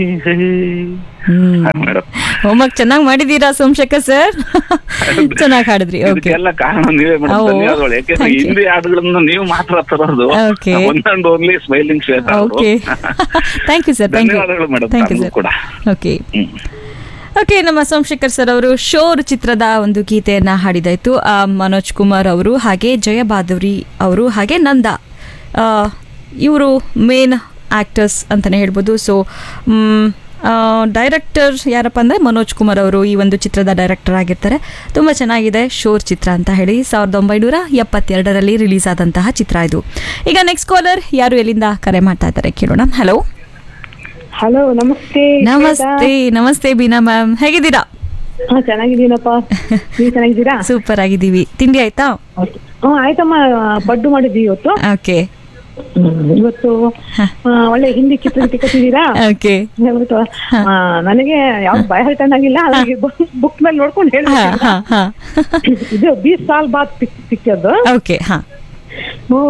ಹ್ಮ್ madam homework ಚೆನ್ನಾಗಿ ಮಾಡಿದೀರಾ Somashekar sir ಚೆನ್ನಾಗಿ ಹಾಡಿದ್ರಿ ಓಕೆ ಇದಕ್ಕೆಲ್ಲ ಕಾರಣ ನೀವೇ ಮೇಡಮ್ ಓ, ಧನ್ಯವಾದಗಳು ಯಾಕೆಂದ್ರೆ thank you. ಹಿಂದಿ ಹಾಡುಗಳನ್ನ ನೀವು ಮಾತ್ರ ತರೋದು Okay. One and only smiling Shwetha ಅವರು okay thank you sir thank you ಧನ್ಯವಾದಗಳು ಮೇಡಮ್ ಥ್ಯಾಂಕ್ ಯು ತಮಗೂ ಸರ್ ಕೂಡ ಓಕೆ ಹ್ಮ್ ಓಕೆ ನಮ್ಮ ಸೋಮಶೇಖರ್ ಸರ್ ಅವರು ಶೋರ್ ಚಿತ್ರದ ಒಂದು ಗೀತೆಯನ್ನ ಹಾಡಿದಾಯ್ತು ಆ, ಮನೋಜ್ ಕುಮಾರ್ ಅವರು ಹಾಗೆ ಜಯಬಾದುರಿ ಅವರು ಹಾಗೆ ನಂದ ಇವರು ಮೇನ್ ಆಕ್ಟರ್ಸ್ ಅಂತಲೇ ಹೇಳ್ಬೋದು ಸೊ ಡೈರೆಕ್ಟರ್ ಯಾರಪ್ಪ ಅಂದರೆ ಮನೋಜ್ ಕುಮಾರ್ ಅವರು ಈ ಒಂದು ಚಿತ್ರದ ಡೈರೆಕ್ಟರ್ ಆಗಿರ್ತಾರೆ ತುಂಬ ಚೆನ್ನಾಗಿದೆ ಶೋರ್ ಚಿತ್ರ ಅಂತ ಹೇಳಿ ಸಾವಿರದ ಒಂಬೈನೂರ ಎಪ್ಪತ್ತೆರಡರಲ್ಲಿ ರಿಲೀಸ್ ಆದಂತಹ ಚಿತ್ರ ಇದು ಈಗ ನೆಕ್ಸ್ಟ್ ಕಾಲರ್ ಯಾರು ಎಲ್ಲಿಂದ ಕರೆ ಮಾಡ್ತಾ ಇದ್ದಾರೆ ಕೇಳೋಣ ಹಲೋ ಹಲೋ ನಮಸ್ತೆ ನಮಸ್ತೆ ನಮಸ್ತೆ ಬೀನಾ ಮ್ಯಾಮ್ ಹೇಗಿದ್ದೀರಾ ಹಾ ಚೆನ್ನಾಗಿದ್ದೀನಪ್ಪ ನೀವು ಚೆನ್ನಾಗಿದ್ದೀರಾ ಸೂಪರ್ ಆಗಿದ್ದೀವಿ ತಿಂಡಿ ಆಯ್ತಾ ಹ್ಮ್ ಆಯ್ತಮ್ಮ ಪಡ್ಡು ಮಾಡಿದ್ವಿ ಇವತ್ತು ಓಕೆ ಹ್ಮ್, ಇವತ್ತು ಆ, ಒಳ್ಳೆ ಹಿಂದಿ ಚಿತ್ರಗೀತೆ ಕಟ್ಟಿದ್ದೀರಾ ಓಕೆ ಇವತ್ತು ಆ, ನನಗೆ ಯಾವ ಬಾಯ್ ಹರ್ಟನ್ ಆಗಿಲ್ಲ ಹಾಗಾಗಿ ಬುಕ್ ಮೇಲೆ ನೋಡ್ಕೊಂಡು ಹಾ ಹೇಳ್ತೀನಿ ಹಾ ಹಾ ಇದು ಬೀಸ್ ಸಾಲ್ ಬಾತ್ ಪಿಕ್ಚರ್ದು ಓಕೆ ಹಾ